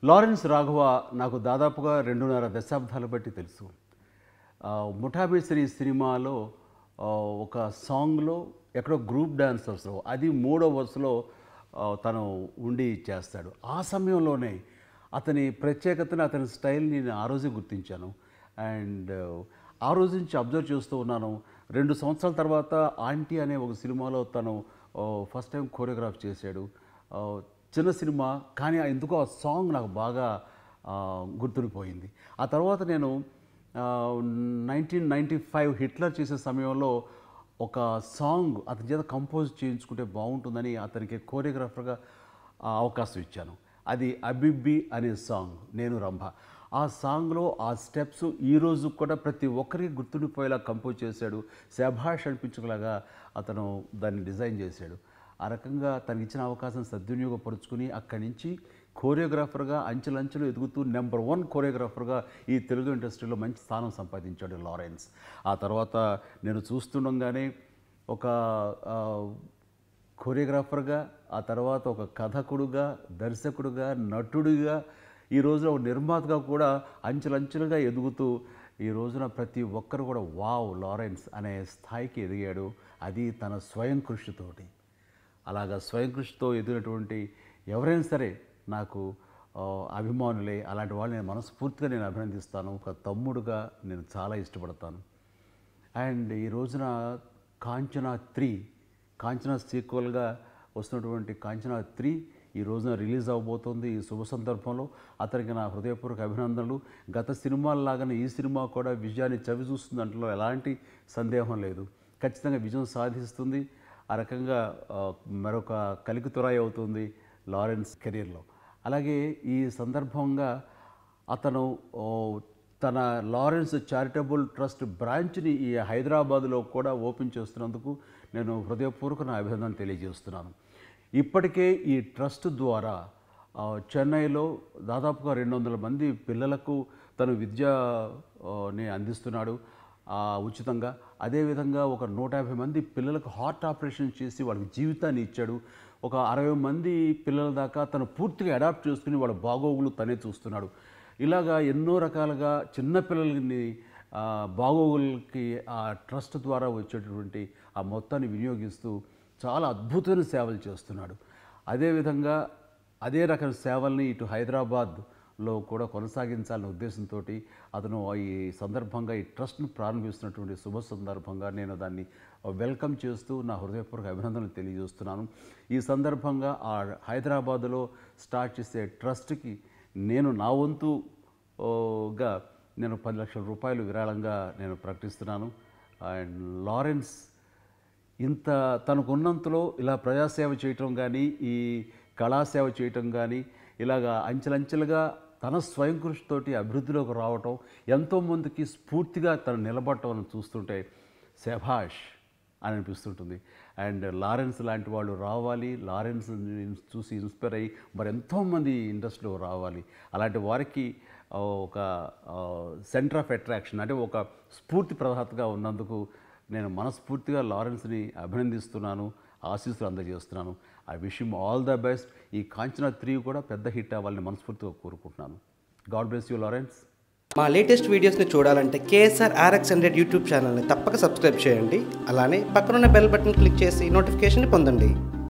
Lawrence Raghava నాకు దాదాపుగా రెండున్నర దశాబ్దాలు బట్టి తెలుసు ఆ, ముఠాబేసరి సినిమాలో ఆ, ఒక సాంగ్లో ఎక్కడో గ్రూప్ డాన్సర్స్లో అది మూడో వరుసలో ఆ, తను ఉండి చేస్తాడు ఆ సమయంలోనే అతని ప్రత్యేకతను అతని స్టైల్ని నేను ఆ రోజే గుర్తించాను అండ్ ఆ రోజు నుంచి అబ్జర్వ్ చేస్తూ ఉన్నాను రెండు సంవత్సరాల తర్వాత ఆంటీ అనే ఒక సినిమాలో తను ఫస్ట్ టైం కోరియోగ్రాఫ్ చేశాడు ఆ, చిన్న సినిమా కానీ ఎందుకో ఆ సాంగ్ నాకు బాగా ఆ, గుర్తుండిపోయింది ఆ తర్వాత నేను నైన్టీన్ నైంటీ ఫైవ్ హిట్లర్ చేసే సమయంలో ఒక సాంగ్ అతని చేత కంపోజ్ చేయించుకుంటే బాగుంటుందని అతనికి కోరియోగ్రాఫర్గా ఆ అవకాశం ఇచ్చాను అది అబిబ్బి అనే సాంగ్ నేను రంభ ఆ సాంగ్లో ఆ స్టెప్స్ ఈ రోజు కూడా ప్రతి ఒక్కరికి గుర్తుండిపోయేలా కంపోజ్ చేశాడు శభాష్ అనిపించుకులాగా అతను దాన్ని డిజైన్ చేశాడు ఆ రకంగా తనకి ఇచ్చిన అవకాశం సద్వినియోగపరుచుకుని అక్కడి నుంచి కోరియోగ్రాఫర్గా అంచెలంచెలు ఎదుగుతూ నెంబర్ వన్ కోరియోగ్రాఫర్గా ఈ తెలుగు ఇండస్ట్రీలో మంచి స్థానం సంపాదించాడు లారెన్స్ ఆ తర్వాత నేను చూస్తుండగానే ఒక ఆ, కోరియోగ్రాఫర్గా ఆ తర్వాత ఒక కథకుడుగా దర్శకుడుగా నటుడిగా ఈ రోజున ఒక నిర్మాతగా కూడా అంచెలంచెలుగా ఎదుగుతూ ఈ రోజున ప్రతి ఒక్కరు కూడా వావ్ లారెన్స్ అనే స్థాయికి ఎదిగాడు అది తన స్వయం కృషితోటి అలాగా స్వయం కృషితో ఎదిగినటువంటి ఎవరైనా సరే నాకు ఆ, అభిమానులే అలాంటి వాళ్ళని నేను మనస్ఫూర్తిగా నేను అభినందిస్తాను ఒక తమ్ముడుగా నేను చాలా ఇష్టపడతాను అండ్ ఈ రోజున కాంచనా త్రీ కాంచనా సీక్వల్గా వస్తున్నటువంటి కాంచనా త్రీ ఈ రోజున రిలీజ్ అవబోతోంది ఈ శుభ సందర్భంలో అతనికి నా హృదయపూర్వక అభినందనలు గత సినిమాల్లాగానే ఈ సినిమా కూడా విజయాన్ని చవి చూస్తుంది అంటలో ఎలాంటి సందేహం లేదు ఖచ్చితంగా విజయం సాధిస్తుంది ఆ రకంగా ఆ, మరొక కలికి తురాయి అవుతుంది లారెన్స్ కెరీర్లో అలాగే ఈ సందర్భంగా అతను ఓ, తన లారెన్స్ చారిటబుల్ ట్రస్ట్ బ్రాంచ్ని ఈ హైదరాబాద్లో కూడా ఓపెన్ చేస్తున్నందుకు నేను హృదయపూర్వక నా అభినందన తెలియజేస్తున్నాను ఇప్పటికే ఈ ట్రస్ట్ ద్వారా ఆ, చెన్నైలో దాదాపుగా రెండు వందల మంది పిల్లలకు తను విద్యని అందిస్తున్నాడు ఆ, ఉచితంగా అదేవిధంగా ఒక నూట యాభై మంది పిల్లలకు హార్ట్ ఆపరేషన్ చేసి వాళ్ళకి జీవితాన్ని ఇచ్చాడు ఒక అరవై మంది పిల్లల దాకా తను పూర్తిగా అడాప్ట్ చేసుకుని వాళ్ళ బాగోగులు తనే చూస్తున్నాడు ఇలాగా ఎన్నో రకాలుగా చిన్న పిల్లల్ని ఆ, బాగోగులకి ఆ ట్రస్ట్ ద్వారా వచ్చేటటువంటి ఆ మొత్తాన్ని వినియోగిస్తూ చాలా అద్భుతమైన సేవలు చేస్తున్నాడు అదేవిధంగా అదే రకం సేవల్ని ఇటు హైదరాబాద్లో కూడా కొనసాగించాలనే ఉద్దేశంతో అతను ఈ సందర్భంగా ఈ ట్రస్ట్ను ప్రారంభిస్తున్నటువంటి శుభ సందర్భంగా నేను దాన్ని వెల్కమ్ చేస్తూ నా హృదయపూర్వక అభినందనలు తెలియజేస్తున్నాను ఈ సందర్భంగా ఆ హైదరాబాద్లో స్టార్ట్ చేసే ట్రస్ట్కి నేను నా వంతు ఓ, గా నేను పది లక్షల రూపాయలు విరాళంగా నేను ప్రకటిస్తున్నాను అండ్ లారెన్స్ ఇంత తనకున్నంతలో ఇలా ప్రజాసేవ చేయటం కానీ ఈ కళాసేవ చేయటం కానీ ఇలాగా అంచెలంచెలుగా తన స్వయం కృషితోటి అభివృద్ధిలోకి రావటం ఎంతోమందికి స్ఫూర్తిగా తను నిలబడటం అని చూస్తుంటే శభాష్ అని అనిపిస్తుంటుంది అండ్ లారెన్స్ లాంటి వాళ్ళు రావాలి లారెన్స్ చూసి ఇన్స్పైర్ అయ్యి మరి ఎంతోమంది ఇండస్ట్రీలో రావాలి అలాంటి వారికి ఆ, ఒక సెంటర్ ఆఫ్ అట్రాక్షన్ అంటే ఒక స్ఫూర్తి ప్రదాతగా ఉన్నందుకు నేను మనస్ఫూర్తిగా లారెన్స్ని అభినందిస్తున్నాను ఆశీస్సులు అందజేస్తున్నాను I wish him all the best ఈ కాంచనా త్రీ కూడా పెద్ద హిట్ అవ్వాలని మనస్ఫూర్తిగా కోరుకుంటున్నాను గాడ్ బ్లెస్ యూ లారెన్స్ మా లేటెస్ట్ వీడియోస్ని చూడాలంటే కేఎస్ఆర్ ఆర్ఎక్స్ హండ్రెడ్ యూట్యూబ్ ఛానల్ని తప్పక సబ్స్క్రైబ్ చేయండి అలానే పక్కనున్న బెల్ బటన్ క్లిక్ చేసి నోటిఫికేషన్ పొందండి